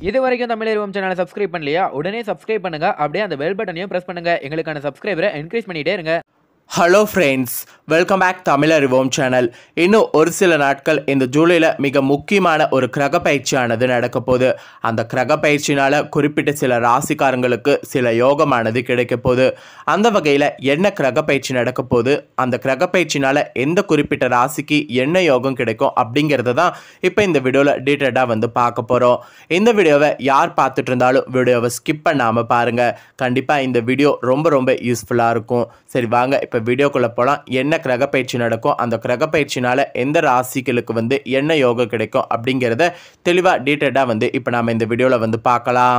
இது வரைக்கும் தமிழ் சேனலை சப்ஸ்கிரைப் பண்ணலையா உடனே சப்ஸ்கிரைப் பண்ணுங்க அப்படியே அந்த பெல் பட்டனையும் பிரஸ் பண்ணுங்க எங்களுக்கான சப்ஸ்கிரைபரை என்கரேஜ் பண்ணிட்டே இருங்க hello friends welcome back Tamil அறிவோம் சேனல் இன்னும் ஒரு சில நாட்கள் இந்த ஜூலையில் மிக முக்கியமான ஒரு கிரக பயிற்சியானது நடக்க போகுது அந்த கிரக பயிற்சினால குறிப்பிட்ட சில ராசிக்காரங்களுக்கு சில யோகமானது கிடைக்க போகுது அந்த வகையில் என்ன கிரக பயிற்சி நடக்க போகுது அந்த கிரக பயிற்சினால எந்த குறிப்பிட்ட ராசிக்கு என்ன யோகம் கிடைக்கும் அப்படிங்கிறத தான் இப்போ இந்த வீடியோவில் டீட்டெயிலாக வந்து பார்க்க போகிறோம் இந்த வீடியோவை யார் பார்த்துட்டு இருந்தாலும் வீடியோவை ஸ்கிப் பண்ணாமல் பாருங்கள் கண்டிப்பாக இந்த வீடியோ ரொம்ப ரொம்ப யூஸ்ஃபுல்லாக இருக்கும் சரி வாங்க இப்போ வீடியோக்குள்ளே போகலாம் என்ன கிரக பயிற்சி நடக்கும் அந்த கிரக பயிற்சினால எந்த ராசிகளுக்கு வந்து என்ன யோகம் கிடைக்கும் அப்படிங்கிறத தெளிவாக டீட்டெயிலாக வந்து இப்போ நாம் இந்த வீடியோவில் வந்து பார்க்கலாம்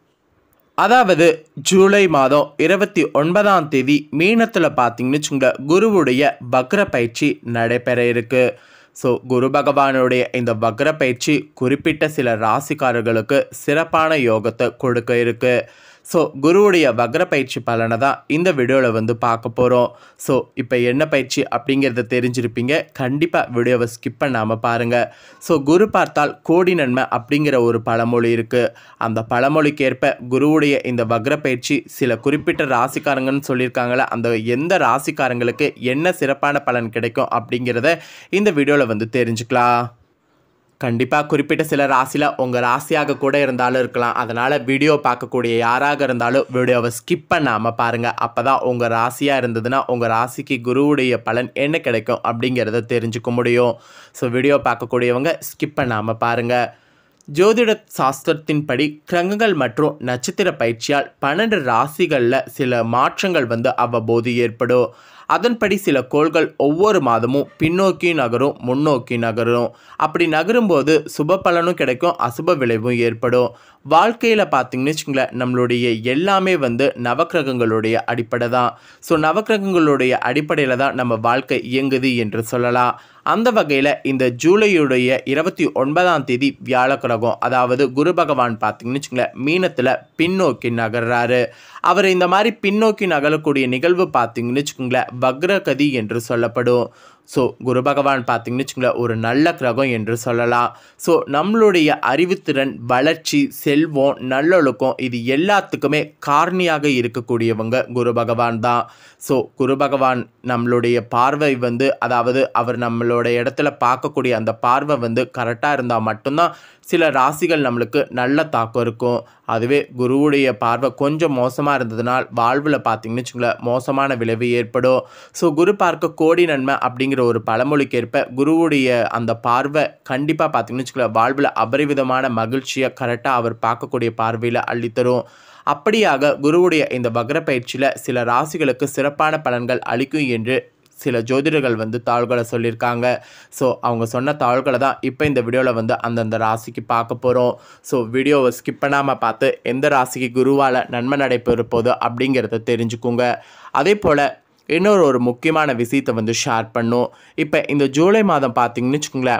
அதாவது ஜூலை மாதம் இருபத்தி ஒன்பதாம் தேதி மீனத்தில் பார்த்தீங்கன்னு வச்சுங்க குருவுடைய வக்ர பயிற்சி நடைபெற இருக்கு ஸோ குரு பகவானுடைய இந்த வக்ர பயிற்சி குறிப்பிட்ட சில ராசிக்காரர்களுக்கு சிறப்பான யோகத்தை கொடுக்க இருக்கு ஸோ குருவுடைய வக்ர பயிற்சி பலனை தான் இந்த வீடியோவில் வந்து பார்க்க போகிறோம் ஸோ இப்போ என்ன பயிற்சி அப்படிங்கிறத தெரிஞ்சிருப்பீங்க கண்டிப்பாக வீடியோவை ஸ்கிப் பண்ணாமல் பாருங்கள் ஸோ குரு பார்த்தால் கோடி நன்மை அப்படிங்கிற ஒரு பழமொழி இருக்குது அந்த பழமொழிக்கேற்ப குருவுடைய இந்த வக்ர பயிற்சி சில குறிப்பிட்ட ராசிக்காரங்கன்னு சொல்லியிருக்காங்களே அந்த எந்த ராசிக்காரங்களுக்கு என்ன சிறப்பான பலன் கிடைக்கும் அப்படிங்கிறத இந்த வீடியோவில் வந்து தெரிஞ்சுக்கலாம் கண்டிப்பாக குறிப்பிட்ட சில ராசியில் உங்கள் ராசியாக கூட இருந்தாலும் இருக்கலாம் அதனால் வீடியோ பார்க்கக்கூடிய யாராக இருந்தாலும் வீடியோவை ஸ்கிப் பண்ணாமல் பாருங்கள் அப்போ தான் உங்கள் ராசியாக இருந்ததுன்னா உங்கள் ராசிக்கு குருவுடைய பலன் என்ன கிடைக்கும் அப்படிங்கிறத தெரிஞ்சுக்க முடியும் ஸோ வீடியோ பார்க்கக்கூடியவங்க ஸ்கிப் பண்ணாமல் பாருங்கள் ஜோதிட சாஸ்திரத்தின்படி கிரகங்கள் மற்றும் நட்சத்திர பயிற்சியால் பன்னெண்டு ராசிகளில் சில மாற்றங்கள் வந்து அவ்வப்போது ஏற்படும் அதன்படி சில கோள்கள் ஒவ்வொரு மாதமும் பின்னோக்கி நகரும் முன்னோக்கி நகரும் அப்படி நகரும்போது சுப பலனும் கிடைக்கும் அசுப விளைவும் ஏற்படும் வாழ்க்கையில் பார்த்தீங்கன்னு வச்சுங்களேன் நம்மளுடைய எல்லாமே வந்து நவக்கிரகங்களுடைய அடிப்படை தான் ஸோ நவக்கிரகங்களுடைய அடிப்படையில் தான் நம்ம வாழ்க்கை இயங்குது என்று சொல்லலாம் அந்த வகையில் இந்த ஜூலையுடைய இருபத்தி ஒன்பதாம் தேதி வியாழக்கிரகம் அதாவது குரு பகவான் பார்த்தீங்கன்னு வச்சுங்களேன் மீனத்தில் பின்னோக்கி நகர்றாரு அவர் இந்த மாதிரி பின்னோக்கி நகரக்கூடிய நிகழ்வு பார்த்தீங்கன்னு வச்சுக்கோங்களேன் வக்ரகதி என்று சொல்லப்படும் ஸோ குரு பகவான் பார்த்தீங்கன்னு வச்சுங்களேன் ஒரு நல்ல கிரகம் என்று சொல்லலாம் ஸோ நம்மளுடைய அறிவுத்திறன் வளர்ச்சி செல்வம் நல்லொழுக்கம் இது எல்லாத்துக்குமே காரணியாக இருக்கக்கூடியவங்க குரு பகவான் தான் ஸோ குரு பகவான் நம்மளுடைய பார்வை வந்து அதாவது அவர் நம்மளோட இடத்துல பார்க்கக்கூடிய அந்த பார்வை வந்து கரெக்டாக இருந்தால் மட்டும்தான் சில ராசிகள் நம்மளுக்கு நல்ல தாக்கம் இருக்கும் அதுவே குருவுடைய பார்வை கொஞ்சம் மோசமாக இருந்ததுனால் வாழ்வில் பார்த்தீங்கன்னு வச்சுங்களேன் மோசமான விளைவு ஏற்படும் ஸோ குரு பார்க்க கோடி நன்மை அப்படிங்கிற ஒரு பழமொழிக்கேற்ப குருவுடைய அந்த பார்வை கண்டிப்பாக பார்த்தீங்கன்னு வச்சுங்களேன் வாழ்வில் அபரிவிதமான மகிழ்ச்சியை கரெக்டாக அவர் பார்க்கக்கூடிய பார்வையில் அள்ளித்தரும் அப்படியாக குருவுடைய இந்த வக்ர பயிற்சியில் சில ராசிகளுக்கு சிறப்பான பலன்கள் அளிக்கும் என்று சில ஜோதிடர்கள் வந்து தாள்களை சொல்லியிருக்காங்க ஸோ அவங்க சொன்ன தாள்களை தான் இப்போ இந்த வீடியோவில் வந்து அந்தந்த ராசிக்கு பார்க்க போகிறோம் ஸோ வீடியோவை ஸ்கிப் பண்ணாமல் பார்த்து எந்த ராசிக்கு குருவால் நன்மை நடைபெற போகுது அப்படிங்கிறத தெரிஞ்சுக்குங்க அதே போல் இன்னொரு ஒரு முக்கியமான விஷயத்தை வந்து ஷேர் பண்ணும் இப்போ இந்த ஜூலை மாதம் பார்த்தீங்கன்னு வச்சுக்கோங்களேன்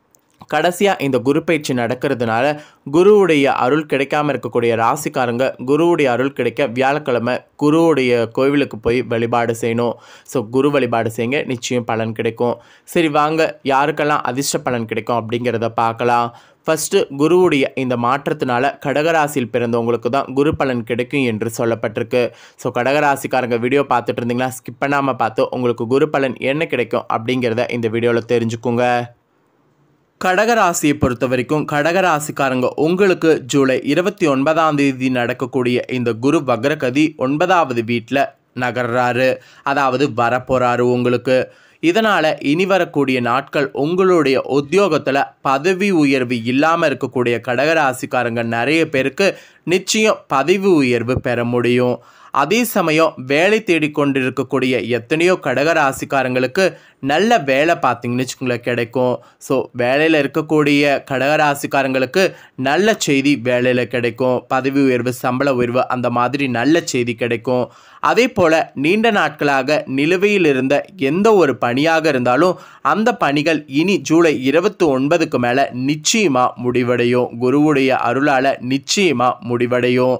கடைசியாக இந்த குரு பயிற்சி நடக்கிறதுனால குருவுடைய அருள் கிடைக்காம இருக்கக்கூடிய ராசிக்காரங்க குருவுடைய அருள் கிடைக்க வியாழக்கிழமை குருவுடைய கோவிலுக்கு போய் வழிபாடு செய்யணும் ஸோ குரு வழிபாடு செய்யுங்க நிச்சயம் பலன் கிடைக்கும் சரி வாங்க யாருக்கெல்லாம் அதிர்ஷ்ட பலன் கிடைக்கும் அப்படிங்கிறத பார்க்கலாம் ஃபஸ்ட்டு குருவுடைய இந்த மாற்றத்தினால கடகராசியில் பிறந்தவங்களுக்கு தான் குரு பலன் கிடைக்கும் என்று சொல்லப்பட்டிருக்கு ஸோ கடகராசிக்காரங்க வீடியோ பார்த்துட்டு இருந்தீங்கன்னா ஸ்கிப் பண்ணாமல் பார்த்து உங்களுக்கு குரு பலன் என்ன கிடைக்கும் அப்படிங்கிறத இந்த வீடியோவில் தெரிஞ்சுக்குங்க கடகராசியை பொறுத்த வரைக்கும் கடகராசிக்காரங்க உங்களுக்கு ஜூலை இருபத்தி ஒன்பதாம் தேதி நடக்கக்கூடிய இந்த குரு வக்ரகதி ஒன்பதாவது வீட்டில் நகர்றாரு அதாவது வரப்போகிறாரு உங்களுக்கு இதனால் இனி வரக்கூடிய நாட்கள் உங்களுடைய உத்தியோகத்தில் பதவி உயர்வு இல்லாமல் இருக்கக்கூடிய கடகராசிக்காரங்க நிறைய பேருக்கு நிச்சயம் பதவி உயர்வு பெற முடியும் அதே சமயம் வேலை தேடிக்கொண்டிருக்கக்கூடிய எத்தனையோ கடகராசிக்காரங்களுக்கு நல்ல வேலை பார்த்தீங்கன்னு வச்சுக்கோங்களேன் கிடைக்கும் ஸோ வேலையில் இருக்கக்கூடிய கடகராசிக்காரங்களுக்கு நல்ல செய்தி வேலையில் கிடைக்கும் பதவி உயர்வு சம்பள உயர்வு அந்த மாதிரி நல்ல செய்தி கிடைக்கும் அதே போல் நீண்ட நாட்களாக நிலுவையில் இருந்த எந்த ஒரு பணியாக இருந்தாலும் அந்த பணிகள் இனி ஜூலை இருபத்தி ஒன்பதுக்கு மேலே நிச்சயமாக முடிவடையும் குருவுடைய அருளால் நிச்சயமாக முடிவடையும்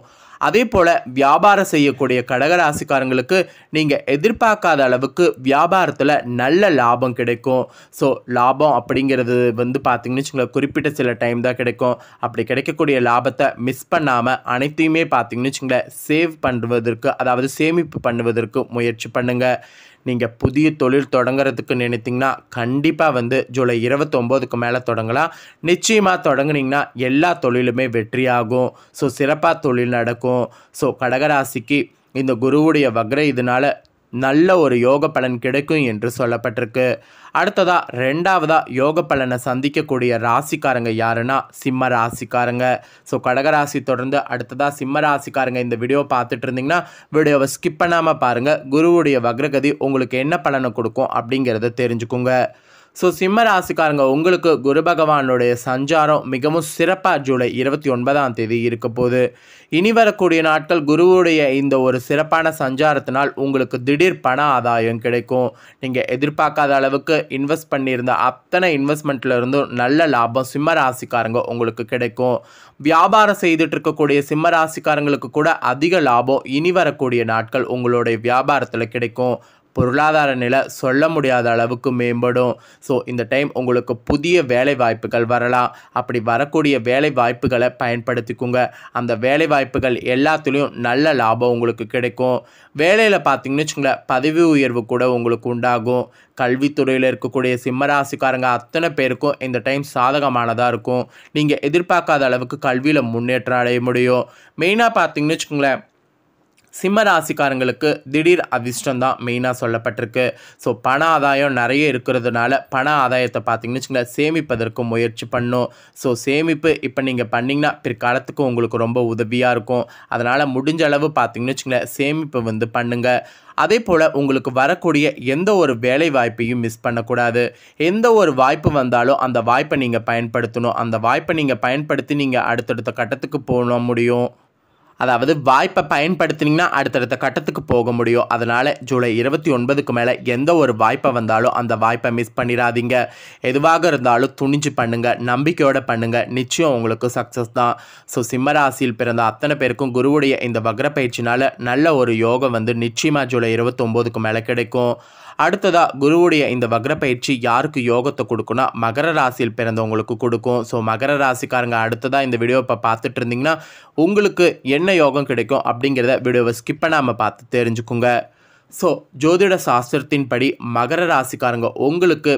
அதே போல் வியாபாரம் செய்யக்கூடிய கடகராசிக்காரங்களுக்கு நீங்கள் எதிர்பார்க்காத அளவுக்கு வியாபாரத்தில் நல்ல லாபம் கிடைக்கும் ஸோ லாபம் அப்படிங்கிறது வந்து பார்த்தீங்கன்னு வச்சுக்கோங்களேன் குறிப்பிட்ட சில டைம் தான் கிடைக்கும் அப்படி கிடைக்கக்கூடிய லாபத்தை மிஸ் பண்ணாமல் அனைத்தையுமே பார்த்தீங்கன்னு வச்சுக்கோங்களேன் சேவ் பண்ணுவதற்கு அதாவது சேமிப்பு பண்ணுவதற்கு முயற்சி பண்ணுங்கள் நீங்கள் புதிய தொழில் தொடங்குறதுக்கு நினைத்தீங்கன்னா கண்டிப்பாக வந்து ஜூலை இருபத்தொம்போதுக்கு மேலே தொடங்கலாம் நிச்சயமாக தொடங்குனீங்கன்னா எல்லா தொழிலுமே வெற்றியாகும் ஸோ சிறப்பாக தொழில் நடக்கும் ஸோ கடகராசிக்கு இந்த குருவுடைய வக்ர இதனால் நல்ல ஒரு யோக பலன் கிடைக்கும் என்று சொல்லப்பட்டிருக்கு அடுத்ததா ரெண்டாவதா யோக பலனை சந்திக்கக்கூடிய ராசிக்காரங்க யாருன்னா சிம்ம ராசிக்காரங்க ஸோ கடகராசி தொடர்ந்து அடுத்ததா சிம்ம ராசிக்காரங்க இந்த வீடியோ பார்த்துட்டு இருந்தீங்கன்னா வீடியோவை ஸ்கிப் பண்ணாமல் பாருங்கள் குருவுடைய வக்ரகதி உங்களுக்கு என்ன பலனை கொடுக்கும் அப்படிங்கிறத தெரிஞ்சுக்குங்க ஸோ சிம்ம ராசிக்காரங்க உங்களுக்கு குரு பகவானுடைய சஞ்சாரம் மிகவும் சிறப்பாக ஜூலை இருபத்தி ஒன்பதாம் தேதி இருக்க போகுது இனி வரக்கூடிய நாட்கள் குருவுடைய இந்த ஒரு சிறப்பான சஞ்சாரத்தினால் உங்களுக்கு திடீர் பண ஆதாயம் கிடைக்கும் நீங்கள் எதிர்பார்க்காத அளவுக்கு இன்வெஸ்ட் பண்ணியிருந்த அத்தனை இன்வெஸ்ட்மெண்ட்ல இருந்தும் நல்ல லாபம் சிம்ம ராசிக்காரங்க உங்களுக்கு கிடைக்கும் வியாபாரம் செய்துட்டு இருக்கக்கூடிய சிம்ம ராசிக்காரங்களுக்கு கூட அதிக லாபம் இனி வரக்கூடிய நாட்கள் உங்களுடைய வியாபாரத்தில் கிடைக்கும் பொருளாதார நிலை சொல்ல முடியாத அளவுக்கு மேம்படும் ஸோ இந்த டைம் உங்களுக்கு புதிய வேலை வாய்ப்புகள் வரலாம் அப்படி வரக்கூடிய வேலை வாய்ப்புகளை பயன்படுத்திக்குங்க அந்த வேலை வாய்ப்புகள் எல்லாத்துலேயும் நல்ல லாபம் உங்களுக்கு கிடைக்கும் வேலையில் பார்த்தீங்கன்னு வச்சுங்களேன் பதவி உயர்வு கூட உங்களுக்கு உண்டாகும் கல்வித்துறையில் இருக்கக்கூடிய சிம்மராசிக்காரங்க அத்தனை பேருக்கும் இந்த டைம் சாதகமானதாக இருக்கும் நீங்கள் எதிர்பார்க்காத அளவுக்கு கல்வியில் முன்னேற்றம் அடைய முடியும் மெயினாக பார்த்தீங்கன்னு வச்சுக்கோங்களேன் சிம்ம ராசிக்காரங்களுக்கு திடீர் அதிர்ஷ்டம் தான் மெயினாக சொல்லப்பட்டிருக்கு ஸோ பண ஆதாயம் நிறைய இருக்கிறதுனால பண ஆதாயத்தை பார்த்தீங்கன்னு வச்சுக்கோங்களேன் சேமிப்பதற்கு முயற்சி பண்ணும் ஸோ சேமிப்பு இப்போ நீங்கள் பண்ணிங்கன்னா பிற்காலத்துக்கு உங்களுக்கு ரொம்ப உதவியாக இருக்கும் அதனால் முடிஞ்ச அளவு பார்த்தீங்கன்னு வச்சுக்கோங்களேன் சேமிப்பு வந்து பண்ணுங்கள் அதே போல் உங்களுக்கு வரக்கூடிய எந்த ஒரு வேலை வாய்ப்பையும் மிஸ் பண்ணக்கூடாது எந்த ஒரு வாய்ப்பு வந்தாலும் அந்த வாய்ப்பை நீங்கள் பயன்படுத்தணும் அந்த வாய்ப்பை நீங்கள் பயன்படுத்தி நீங்கள் அடுத்தடுத்த கட்டத்துக்கு போக முடியும் அதாவது வாய்ப்பை பயன்படுத்தினீங்கன்னா அடுத்தடுத்த கட்டத்துக்கு போக முடியும் அதனால் ஜூலை இருபத்தி ஒன்பதுக்கு மேலே எந்த ஒரு வாய்ப்பை வந்தாலும் அந்த வாய்ப்பை மிஸ் பண்ணிடாதீங்க எதுவாக இருந்தாலும் துணிஞ்சு பண்ணுங்கள் நம்பிக்கையோட பண்ணுங்கள் நிச்சயம் உங்களுக்கு சக்ஸஸ் தான் ஸோ சிம்மராசியில் பிறந்த அத்தனை பேருக்கும் குருவுடைய இந்த வக்ர பயிற்சினால் நல்ல ஒரு யோகம் வந்து நிச்சயமாக ஜூலை இருபத்தொம்போதுக்கு மேலே கிடைக்கும் அடுத்ததா குருவுடைய இந்த வக்ர பயிற்சி யாருக்கு யோகத்தை கொடுக்கும்னா மகர ராசியில் பிறந்தவங்களுக்கு கொடுக்கும் ஸோ மகர ராசிக்காரங்க அடுத்ததா இந்த வீடியோ இப்போ பார்த்துட்டு இருந்தீங்கன்னா உங்களுக்கு என்ன யோகம் கிடைக்கும் அப்படிங்கிறத வீடியோவை ஸ்கிப் பண்ணாமல் பார்த்து தெரிஞ்சுக்குங்க ஸோ ஜோதிட சாஸ்திரத்தின்படி மகர ராசிக்காரங்க உங்களுக்கு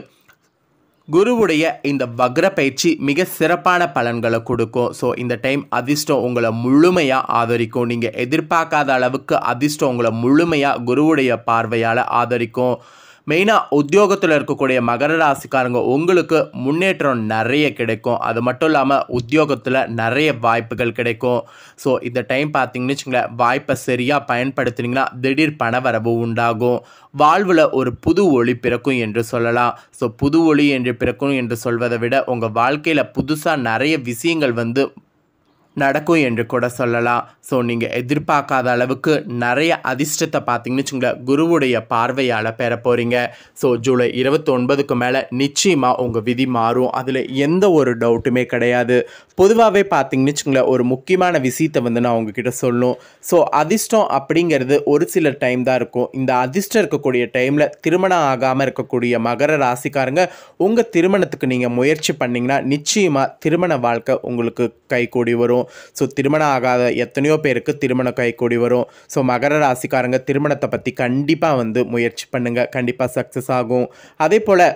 குருவுடைய இந்த வக்ர பயிற்சி மிக சிறப்பான பலன்களை கொடுக்கும் ஸோ இந்த டைம் அதிர்ஷ்டம் உங்களை முழுமையாக ஆதரிக்கும் நீங்கள் எதிர்பார்க்காத அளவுக்கு அதிர்ஷ்டம் உங்களை முழுமையாக குருவுடைய பார்வையால் ஆதரிக்கும் மெயினாக உத்தியோகத்தில் இருக்கக்கூடிய மகர ராசிக்காரங்க உங்களுக்கு முன்னேற்றம் நிறைய கிடைக்கும் அது மட்டும் இல்லாமல் உத்தியோகத்தில் நிறைய வாய்ப்புகள் கிடைக்கும் ஸோ இந்த டைம் பார்த்தீங்கன்னு வச்சுங்களேன் வாய்ப்பை சரியாக பயன்படுத்தினீங்கன்னா திடீர் பணவரவு உண்டாகும் வாழ்வில் ஒரு புது ஒளி பிறக்கும் என்று சொல்லலாம் ஸோ புது ஒளி என்று பிறக்கும் என்று சொல்வதை விட உங்கள் வாழ்க்கையில் புதுசாக நிறைய விஷயங்கள் வந்து நடக்கும் என்று கூட சொல்லலாம் ஸோ நீங்கள் எதிர்பார்க்காத அளவுக்கு நிறைய அதிர்ஷ்டத்தை பார்த்தீங்கன்னு வச்சுங்களேன் குருவுடைய பார்வையால் பெற போகிறீங்க ஸோ ஜூலை இருபத்தொன்பதுக்கு மேலே நிச்சயமாக உங்கள் விதி மாறும் அதில் எந்த ஒரு டவுட்டுமே கிடையாது பொதுவாகவே பார்த்தீங்கன்னு வச்சுங்களேன் ஒரு முக்கியமான விஷயத்தை வந்து நான் உங்ககிட்ட சொல்லணும் ஸோ அதிர்ஷ்டம் அப்படிங்கிறது ஒரு சில டைம் தான் இருக்கும் இந்த அதிர்ஷ்டம் இருக்கக்கூடிய டைமில் திருமணம் ஆகாமல் இருக்கக்கூடிய மகர ராசிக்காரங்க உங்கள் திருமணத்துக்கு நீங்கள் முயற்சி பண்ணிங்கன்னா நிச்சயமாக திருமண வாழ்க்கை உங்களுக்கு கைகூடி வரும் ஸோ திருமணம் ஆகாத எத்தனையோ பேருக்கு திருமணம் கைகூடி வரும் ஸோ மகர ராசிக்காரங்க திருமணத்தை பற்றி கண்டிப்பாக வந்து முயற்சி பண்ணுங்கள் கண்டிப்பாக சக்ஸஸ் ஆகும் அதே போல்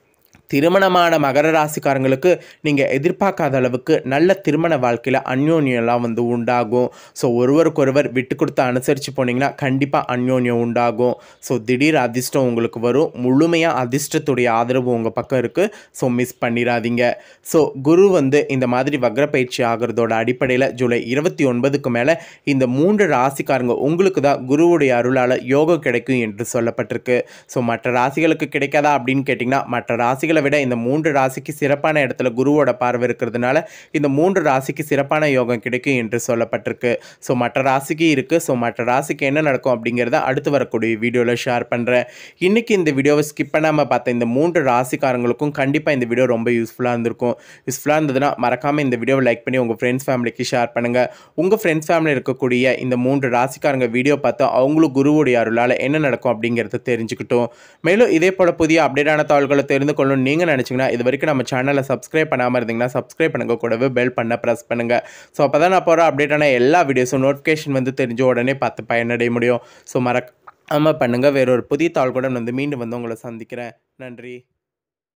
திருமணமான மகர ராசிக்காரங்களுக்கு நீங்கள் எதிர்பார்க்காத அளவுக்கு நல்ல திருமண வாழ்க்கையில் அந்யோன்யம்லாம் வந்து உண்டாகும் ஸோ ஒருவருக்கொருவர் விட்டு கொடுத்து அனுசரித்து போனீங்கன்னா கண்டிப்பாக அந்யோன்யம் உண்டாகும் ஸோ திடீர் அதிர்ஷ்டம் உங்களுக்கு வரும் முழுமையாக அதிர்ஷ்டத்துடைய ஆதரவு உங்கள் பக்கம் இருக்குது ஸோ மிஸ் பண்ணிடாதீங்க ஸோ குரு வந்து இந்த மாதிரி வக்ர பயிற்சி ஆகிறதோட அடிப்படையில் ஜூலை இருபத்தி ஒன்பதுக்கு மேலே இந்த மூன்று ராசிக்காரங்க உங்களுக்கு தான் குருவுடைய அருளால் யோகம் கிடைக்கும் என்று சொல்லப்பட்டிருக்கு ஸோ மற்ற ராசிகளுக்கு கிடைக்காதா அப்படின்னு கேட்டிங்கன்னா மற்ற ராசிகள் ராசிகளை விட இந்த மூன்று ராசிக்கு சிறப்பான இடத்துல குருவோட பார்வை இருக்கிறதுனால இந்த மூன்று ராசிக்கு சிறப்பான யோகம் கிடைக்கும் என்று சொல்லப்பட்டிருக்கு ஸோ மற்ற ராசிக்கு இருக்குது ஸோ மற்ற ராசிக்கு என்ன நடக்கும் அப்படிங்கிறத அடுத்து வரக்கூடிய வீடியோவில் ஷேர் பண்ணுறேன் இன்றைக்கி இந்த வீடியோவை ஸ்கிப் பண்ணாமல் பார்த்த இந்த மூன்று ராசிக்காரங்களுக்கும் கண்டிப்பாக இந்த வீடியோ ரொம்ப யூஸ்ஃபுல்லாக இருந்திருக்கும் யூஸ்ஃபுல்லாக இருந்ததுன்னா மறக்காமல் இந்த வீடியோவை லைக் பண்ணி உங்கள் ஃப்ரெண்ட்ஸ் ஃபேமிலிக்கு ஷேர் பண்ணுங்கள் உங்கள் ஃப்ரெண்ட்ஸ் ஃபேமிலியில் இருக்கக்கூடிய இந்த மூன்று ராசிக்காரங்க வீடியோ பார்த்து அவங்களும் குருவுடைய அருளால் என்ன நடக்கும் அப்படிங்கிறத தெரிஞ்சுக்கிட்டோம் மேலும் இதே போல் புதிய அப்டேட்டான தகவல்களை தெரிந்து கொள்ளணும் நீங்கள் நினச்சிங்கன்னா இது வரைக்கும் நம்ம சேனலை சப்ஸ்கிரைப் பண்ணாமல் இருந்தீங்கன்னா சப்ஸ்கிரைப் பண்ணுங்க கூடவே பெல் பண்ண ப்ரெஸ் பண்ணுங்கள் ஸோ அப்போ தான் நான் போகிற அப்டேட்டான எல்லா வீடியோஸும் நோட்டிஃபிகேஷன் வந்து தெரிஞ்ச உடனே பார்த்து பயனடைய முடியும் ஸோ மறக்காமல் பண்ணுங்கள் வேறொரு புதிய தாள்களுடன் வந்து மீண்டும் வந்து உங்களை சந்திக்கிறேன் நன்றி